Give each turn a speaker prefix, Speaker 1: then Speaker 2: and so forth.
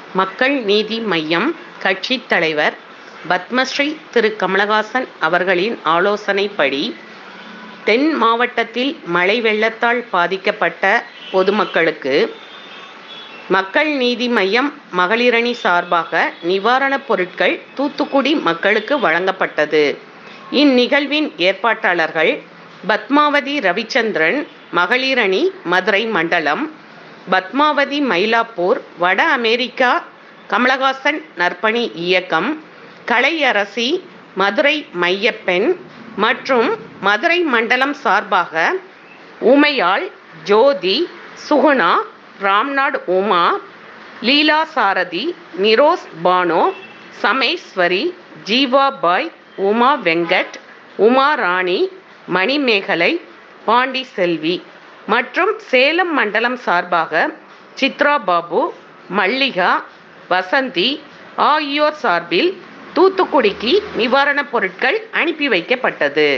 Speaker 1: மக்கள் நீதி மய்யம் கட்சித் தலைவர் பத்மஸ்ரீ திரு கமலஹாசன் அவர்களின் ஆலோசனைப்படி தென் மாவட்டத்தில் மழை வெள்ளத்தால் பாதிக்கப்பட்ட பொதுமக்களுக்கு மக்கள் நீதி மய்யம் மகளிரணி சார்பாக நிவாரணப் பொருட்கள் தூத்துக்குடி மக்களுக்கு வழங்கப்பட்டது இந்நிகழ்வின் ஏற்பாட்டாளர்கள் பத்மாவதி ரவிச்சந்திரன் மகளிரணி மதுரை மண்டலம் பத்மாவதி மயிலாப்பூர் வட அமெரிக்கா கமலஹாசன் நற்பணி இயக்கம் கலையரசி மதுரை மையப்பெண் மற்றும் மதுரை மண்டலம் சார்பாக உமையாள் ஜோதி சுகுணா ராம்நாட் உமா லீலா சாரதி நிரோஸ் பானோ சமேஸ்வரி ஜீவாபாய் உமா வெங்கட் உமா ராணி மணிமேகலை பாண்டி செல்வி மற்றும் சேலம் மண்டலம் சார்பாக சித்ரா பாபு மல்லிகா வசந்தி ஆகியோர் சார்பில் தூத்துக்குடிக்கு நிவாரணப் பொருட்கள் அனுப்பி வைக்கப்பட்டது